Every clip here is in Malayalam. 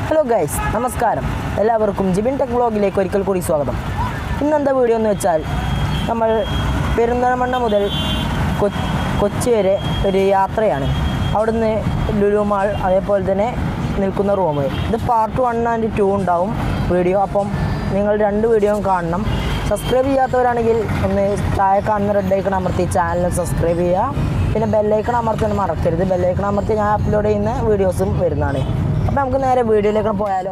ഹലോ ഗൈസ് നമസ്കാരം എല്ലാവർക്കും ജിബിൻ ടെക് വ്ളോഗിലേക്ക് ഒരിക്കൽ കൂടി സ്വാഗതം ഇന്നെന്താ വീഡിയോ എന്ന് വെച്ചാൽ നമ്മൾ പെരിന്തൽമണ്ണ മുതൽ കൊ കൊച്ചി വരെ ഒരു യാത്രയാണ് അവിടുന്ന് ലുലു മാൾ അതേപോലെ തന്നെ നിൽക്കുന്ന റൂം ഇത് പാർട്ട് വൺ ആൻഡ് ടു ഉണ്ടാവും വീഡിയോ അപ്പം നിങ്ങൾ രണ്ട് വീഡിയോയും കാണണം സബ്സ്ക്രൈബ് ചെയ്യാത്തവരാണെങ്കിൽ ഒന്ന് താഴെ കാണുന്ന റെഡ് ഐക്കൺ അമർത്തി ചാനൽ സബ്സ്ക്രൈബ് ചെയ്യുക പിന്നെ ബെല്ലൈക്കൺ അമർത്താൻ മറക്കരുത് ബെല്ലൈക്കൺ അമർത്തി ഞാൻ അപ്ലോഡ് ചെയ്യുന്ന വീഡിയോസും വരുന്നതാണ് അപ്പം നമുക്ക് നേരെ വീഡിയോയിലേക്ക് പോയാലോ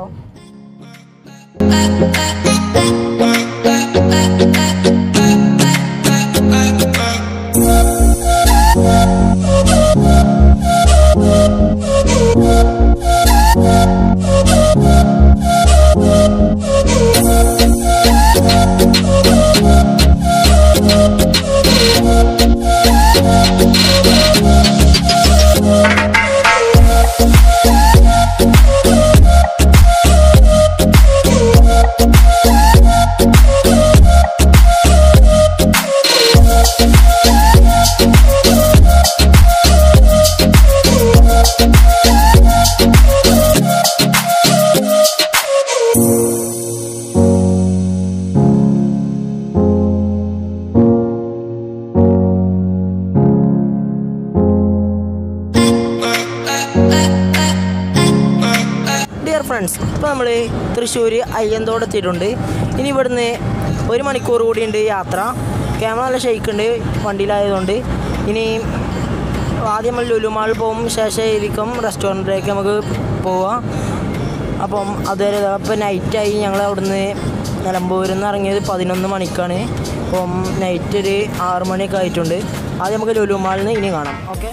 ഡിയർ ഫ്രണ്ട്സ് ഇപ്പോൾ നമ്മൾ തൃശ്ശൂർ അയ്യന്തോട് എത്തിയിട്ടുണ്ട് ഇനി ഇവിടുന്ന് ഒരു മണിക്കൂർ കൂടിയുണ്ട് യാത്ര ക്യാമറ നല്ല ഷെയ്ക്കുണ്ട് വണ്ടിയിലായതുകൊണ്ട് ഇനി ആദ്യം നമ്മൾ ലുലുമാൾ പോകും ശേഷം ഇരിക്കും റെസ്റ്റോറൻറ്റിലേക്ക് നമുക്ക് പോവാം അപ്പം അതുവരെ ഇപ്പം നൈറ്റായി ഞങ്ങൾ അവിടുന്ന് നിലമ്പൂരിൽ നിന്ന് ഇറങ്ങിയത് പതിനൊന്ന് മണിക്കാണ് അപ്പം നൈറ്റ് ഒരു ആറ് മണിയൊക്കെ ആയിട്ടുണ്ട് ആദ്യം നമുക്ക് ലുലുമാളിൽ നിന്ന് ഇനി കാണാം ഓക്കെ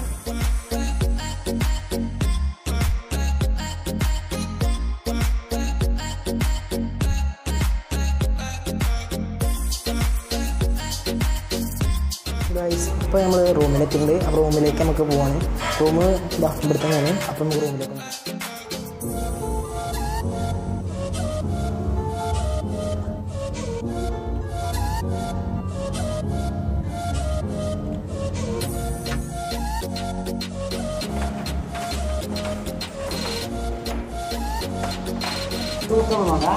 ഗൈസ് ഇപ്പോൾ നമ്മൾ റൂമിലെത്തിയിട്ടുണ്ട് അപ്പോൾ റൂമിലേക്ക് നമുക്ക് പോവാണ് റൂം ഇവിടെ തന്നെയാണ് അപ്പോൾ നമുക്ക് റൂമിലേക്ക് പോകാം തൂക്കം നോക്കാം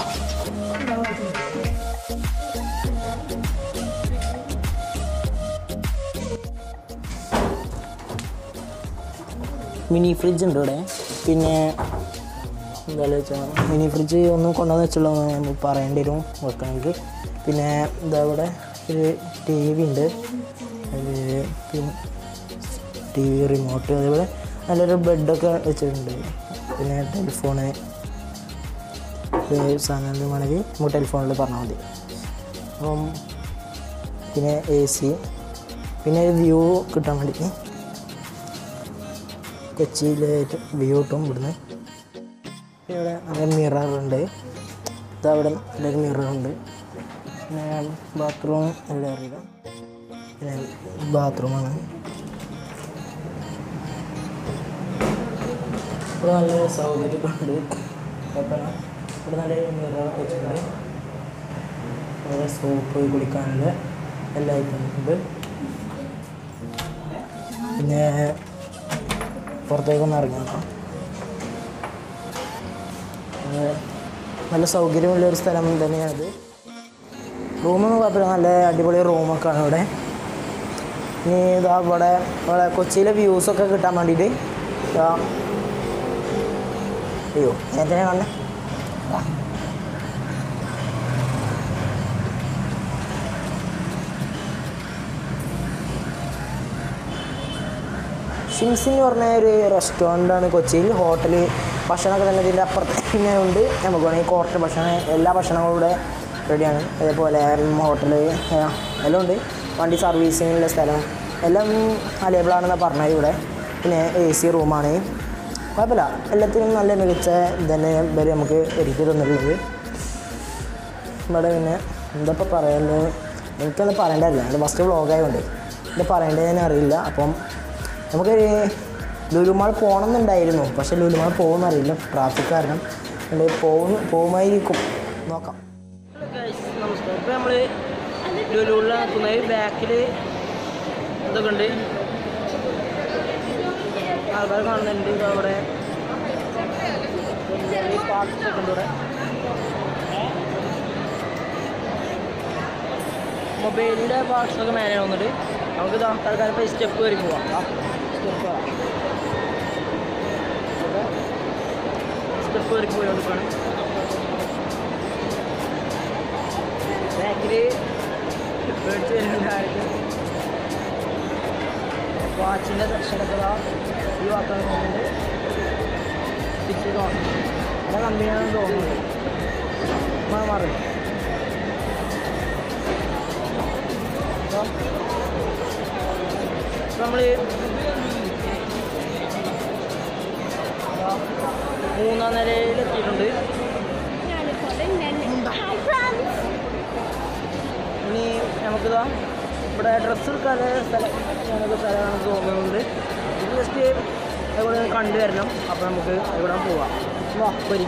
മിനി ഫ്രിഡ്ജ് ഉണ്ട് ഇവിടെ പിന്നെ എന്താ വെച്ചാൽ മിനി ഫ്രിഡ്ജ് ഒന്നും കൊണ്ടുവന്ന് വെച്ചുള്ളൂ നമ്മൾ പറയേണ്ടി വരും വെക്കണമെങ്കിൽ പിന്നെ എന്താ ഇവിടെ ഒരു ടി വി ഉണ്ട് അതിൽ പിന്നെ ടി വി റിമോട്ട് അതേപോലെ നല്ലൊരു ബെഡൊക്കെ വെച്ചിട്ടുണ്ട് പിന്നെ ടെലിഫോണ് സാധനം വേണമെങ്കിൽ നമുക്ക് ടെലിഫോണിൽ പറഞ്ഞാൽ മതി അപ്പം പിന്നെ എ സി പിന്നെ ഒരു വ്യൂ കിട്ടാൻ വേണ്ടിയിട്ട് കൊച്ചിയിലെ വ്യൂ കിട്ടും ഇവിടുന്ന് ഇവിടെ നല്ല മിറർ ഉണ്ട് ഇതവിടെ നല്ലൊരു മിറർ ഉണ്ട് പിന്നെ ബാത്റൂം എല്ലാം അറിയില്ല പിന്നെ ബാത്റൂമാണ് ഇവിടെ നല്ല സൗകര്യമൊക്കെ ഉണ്ട് കുഴപ്പമില്ല ഇവിടെ നല്ല മിറർ വെച്ചിട്ടുണ്ട് ഇവിടെ സോപ്പ് കുളിക്കാനുള്ള എല്ലാ ഐറ്റം ഉണ്ട് പിന്നെ പുറത്തേക്കൊന്ന് ഇറങ്ങി നോക്കാം അത് നല്ല സൗകര്യമുള്ള ഒരു സ്ഥലം തന്നെയാണിത് റൂമൊന്നും കുഴപ്പമില്ല നല്ല അടിപൊളി റൂമൊക്കെ ആണ് ഇവിടെ ഇനി ഇതാ ഇവിടെ ഇവിടെ കൊച്ചിയിലെ വ്യൂസൊക്കെ കിട്ടാൻ വേണ്ടിയിട്ട് ഇതാ അയ്യോ എന്തിനാ കാണണേ ആ. ഷിംസ് എന്ന് പറഞ്ഞ ഒരു റെസ്റ്റോറൻ്റാണ് കൊച്ചിയിൽ ഹോട്ടൽ ഭക്ഷണമൊക്കെ തന്നെ ഇതിൻ്റെ അപ്പുറത്ത് തന്നെ ഉണ്ട് നമുക്ക് വേണമെങ്കിൽ ക്വാർട്ടർ ഭക്ഷണം എല്ലാ ഭക്ഷണങ്ങളും ഇവിടെ റെഡിയാണ് അതേപോലെ ഹോട്ടൽ എല്ലാം ഉണ്ട് വണ്ടി സർവീസിങ്ങിനുള്ള സ്ഥലം എല്ലാം അവൈലബിൾ ആണെന്നാണ് പറഞ്ഞത് ഇവിടെ പിന്നെ എ സി റൂമാണ് കുഴപ്പമില്ല എല്ലാത്തിനും നല്ല മികച്ച ഇതന്നെ ഇവർ നമുക്ക് ഒരുക്കി തന്നിട്ടുള്ളത് ഇവിടെ പിന്നെ എന്താ ഇപ്പോൾ പറയുന്നത് എനിക്കൊന്നും പറയേണ്ടതല്ല എൻ്റെ ഫസ്റ്റ് വ്ളോഗായതുകൊണ്ട് ഇത് പറയേണ്ടത് ഞാൻ അറിയില്ല അപ്പം നമുക്ക് ലുലുമാൾ പോകണം എന്നുണ്ടായിരുന്നു പക്ഷേ ലുലുമാൾ പോകുമെന്ന് അറിയില്ല ട്രാഫിക് കാരണം അതുകൊണ്ട് പോകുന്നു പോകുമായിരിക്കും നോക്കാം നമസ്കാരം ഇപ്പോൾ നമ്മൾ ലുലുവിലാണ് നിൽക്കുന്നത് ബാക്കിൽ ഇതൊക്കെ ഉണ്ട് ആൾക്കാർ കാണുന്നുണ്ട് ഇത് അവിടെ പാർട്സ് ഒക്കെ ഉണ്ട് ഇവിടെ മൊബൈലിൻ്റെ പാർട്സ് ഒക്കെ മേലെ വന്നിട്ട് നമുക്ക് ഇതാ തൽക്കാലം ഇപ്പോൾ സ്റ്റെപ്പ് കയറി പോവാം സ്റ്റെപ്പ് സ്റ്റെപ്പ് കയറി പോയി കൊടുക്കുകയാണ് ബാക്കിൽ പേടിച്ച് വരുന്നുണ്ട് ആർക്ക് വാച്ചിൻ്റെ സെക്ഷനൊക്കെ ഇതാ ഈ വാക്കാൻ പോകുന്നുണ്ട് സ്റ്റിച്ച് തോന്നുന്നു നല്ല കമ്പനിയാണെന്ന് തോന്നുന്നുണ്ട് മാറി മാറി നമ്മൾ മൂന്നാം നിലയിൽ എത്തിയിട്ടുണ്ട് ഇനി നമുക്കിതാ ഇവിടെ ഡ്രസ്സ് എടുക്കാതെ സ്ഥലം ഞങ്ങൾക്ക് സ്ഥലമാണെന്ന് തോന്നുന്നുണ്ട് ഇത് ജസ്റ്റ് ഇവിടെ കണ്ടു വരണം അപ്പോൾ നമുക്ക് ഇവിടെ പോവാം വാ വരി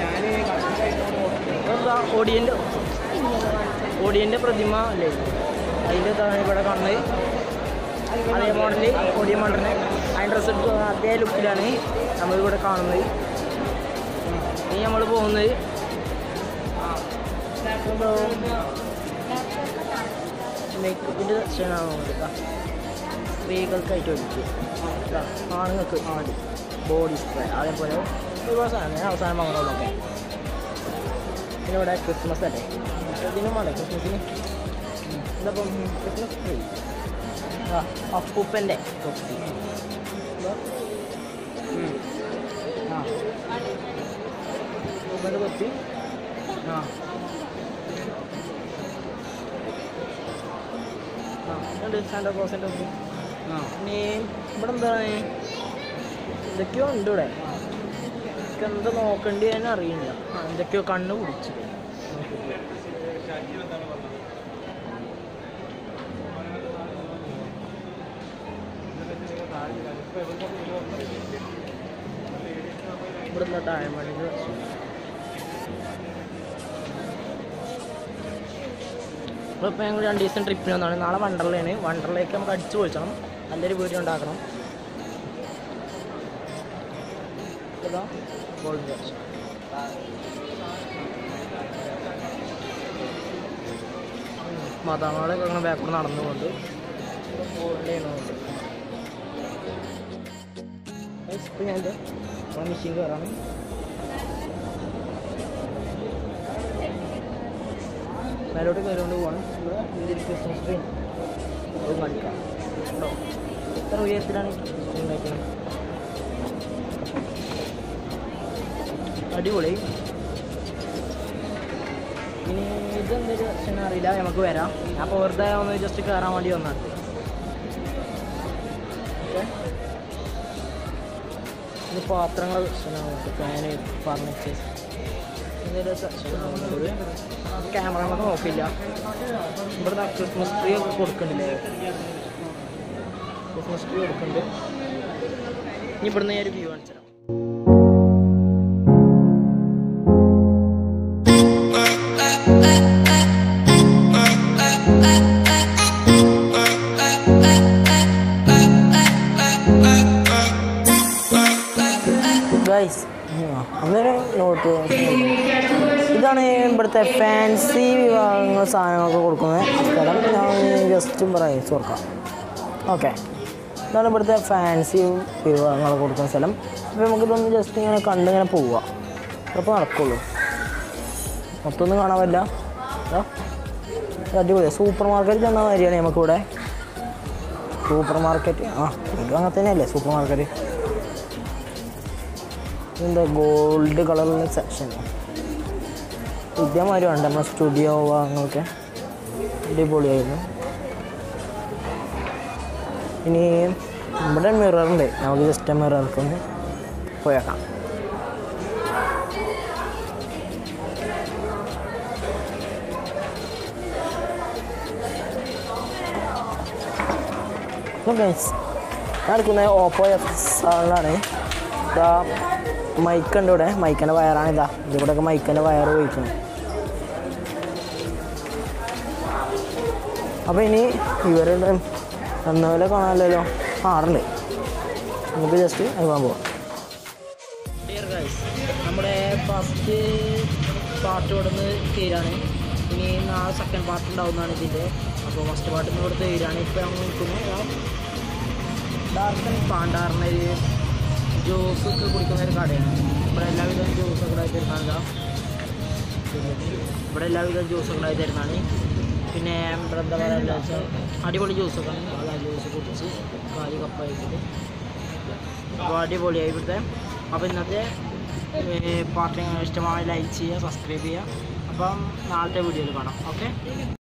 എന്താ ഓടിയൻ്റെ ഓടിയൻ്റെ പ്രതിമ അല്ലേ അതിൻ്റെ ഇതാണ് ഇവിടെ കാണുന്നത് അതേ മോഡല് ഓടിയ മോഡലിന് അതിൻ്റെ ഡ്രസ്സ് എടുത്ത് അതേ ലുക്കിലാണ് നമ്മളിവിടെ കാണുന്നത് ഇനി നമ്മൾ പോകുന്നത് മേക്കപ്പിൻ്റെ സെക്ഷനാണ് നോക്കുക സ്ത്രീകൾക്കായിട്ട് ഒഴിച്ച് ആണുങ്ങൾക്ക് ആടി ബോഡി സ്പ്രേ അതേപോലെ ഒരുപാട് സാധനം ഞാൻ അവസാനം വാങ്ങണമൊക്കെ പിന്നെ ഇവിടെ ക്രിസ്മസ് അല്ലേ ഇതിനും വേണ്ടേ ക്രിസ്മസിന് ഇതപ്പം ക്രിസ്മസ് ട്രീ ആ അപ്പൂപ്പൻ്റെ തൊപ്പി ഇതാ. ഉം. ആ അപ്പൂപ്പൻ്റെ തൊപ്പി ആ ആ ഉണ്ട് സാന്റാക്ലോസിൻ്റെ തൊപ്പി ആ ഇനി ഇവിടെ എന്താണ് എന്തൊക്കെയോ ഉണ്ട് ഇവിടെ എനിക്ക് എന്താ നോക്കേണ്ടി തന്നെ അറിയില്ല ആ എന്തൊക്കെയോ കണ്ണ് പിടിച്ചു ഇവിടെ എന്താ ഡയമണ്ടിൻ്റെ ഇപ്പോൾ ഞങ്ങൾ രണ്ട് ദിവസം ട്രിപ്പിന് വന്നതാണ് നാളെ വണ്ടർലയാണ് വണ്ടർലേക്ക് നമുക്ക് അടിച്ചു പൊളിച്ചണം നല്ലൊരു വീഡിയോ ഉണ്ടാക്കണം ഇതാ ഗോൾഡ് വാച്ച് മതങ്ങളൊക്കെ അങ്ങനെ ബാക്കോട് നടന്നുകൊണ്ട് ഗോൾഡ് ചെയ്യണമുണ്ട് ഇപ്പം ഞാൻ എൻ്റെ മെഷീൻ കയറാണ് മേലോട്ട് കയറിക്കൊണ്ട് പോവാണ് ഇവിടെ ഇതിൽ ക്രിസ്മസ് ട്രീ അത് കാണിക്കാം ഉണ്ടോ എത്ര ഉയരത്തിലാണ് ഉണ്ടാക്കുന്നത് അടിപൊളി ഇനി ഇതെന്തൊരു സെക്ഷൻ അറിയില്ല നമുക്ക് വരാം അപ്പോൾ വെറുതെ ഒന്ന് ജസ്റ്റ് കയറാൻ വേണ്ടി വന്നാണ് ഓക്കെ ഇത് പാത്രങ്ങൾ സെക്ഷനാണ് ഫാന് ഫർണിച്ചേഴ്സ് ഇതിൻ്റെ സെക്ഷനാണ് ക്യാമറ നമുക്ക് നോക്കില്ല ഇവിടെ ക്രിസ്മസ് ട്രീ ഒക്കെ കൊടുക്കുന്നുണ്ട് ക്രിസ്മസ് ട്രീ കൊടുക്കുന്നുണ്ട് ഇനി ഇവിടുന്ന് ഞാൻ ഒരു വ്യൂ കാണിച്ചു തരാം ഗൈസ് അന്നേരം നോട്ട് ഇതാണ് ഇവിടുത്തെ ഫാൻസി വിഭാഗങ്ങൾ സാധനങ്ങളൊക്കെ കൊടുക്കുന്നത് സ്ഥലം ഞാൻ ജസ്റ്റും പറയാം ഓർക്കാം ഓക്കെ ഇതാണ് ഇവിടുത്തെ ഫാൻസി വിഭാഗങ്ങൾ കൊടുക്കുന്ന സ്ഥലം അപ്പോൾ നമുക്കിതൊന്ന് ജസ്റ്റ് ഇങ്ങനെ കണ്ടിങ്ങനെ പോവുക അപ്പോൾ നടക്കുള്ളൂ മൊത്തം ഒന്നും കാണാൻ പറ്റില്ല ദാ, ഇത് അടിപൊളിയാണ് സൂപ്പർ മാർക്കറ്റ് ചെന്ന മാതിരിയാണ് നമുക്കിവിടെ സൂപ്പർ മാർക്കറ്റ് ആ ഇത് അങ്ങനെ തന്നെയല്ലേ സൂപ്പർ മാർക്കറ്റ് എന്താ ഗോൾഡ് കളറിലെ സെക്ഷൻ ഇതേമാതിരി ഉണ്ട് നമ്മുടെ സ്റ്റുഡിയോ ഭാഗങ്ങളൊക്കെ അടിപൊളിയായിരുന്നു ഇനി ഇവിടെ മിററുണ്ട് നമുക്ക് ജസ്റ്റ് മിറർക്കൊന്ന് പോയേക്കാം ഗൈസ് നടക്കുന്ന ഓപ്പോ എഫ് സാറിലാണ് ഇതാ മൈക്ക് ഉണ്ട് ഇവിടെ മൈക്കിൻ്റെ വയറാണ് ഇതാ ഇതിവിടെയൊക്കെ മൈക്കിൻ്റെ വയർ ഉപയോഗിക്കുന്നത് അപ്പോൾ ഇനി ഇവരുടെ എന്നപോലെ കാണാമല്ലോ ആറുണ്ട് നമുക്ക് ജസ്റ്റ് അനുഭവം പോവാം നമ്മുടെ ഫസ്റ്റ് പാർട്ട് ഇവിടെ നിന്ന് തീരാണ് ഇനി നാളെ സെക്കൻഡ് പാർട്ട് ഉണ്ടാവുന്നതാണ് ഇതിൻ്റെ അപ്പോൾ ഫസ്റ്റ് പാർട്ട് ഇവിടെ തീരാണ് ഇപ്പോൾ ഞങ്ങൾ നിൽക്കുന്നത് ഡാർക്കൻ പാണ്ടാറിന് ഒരു ജ്യൂസ് ഒക്കെ കുടിക്കുന്ന ഒരു കടയാണ് ഇവിടെ എല്ലാവിധ ജ്യൂസൊക്കെ ഉണ്ടായി തരുന്നതാണ് ഇവിടെ എല്ലാവിധ ജ്യൂസൊക്കെ ഉണ്ടായി തരുന്നതാണ് പിന്നെ ഇവിടെ എന്താ പറയുക വെച്ചാൽ അടിപൊളി ജ്യൂസൊക്കെ ആണ് അതാ ജ്യൂസ് കുടിച്ച് കാല് കപ്പായിട്ട് അപ്പോൾ അടിപൊളിയായി ഇവിടുത്തെ അപ്പോൾ ഇന്നത്തെ പാർട്ടി ഇഷ്ടമായി ലൈക്ക് ചെയ്യുക സബ്സ്ക്രൈബ് ചെയ്യുക അപ്പം നാളത്തെ വീഡിയോയിൽ കാണാം ഓക്കെ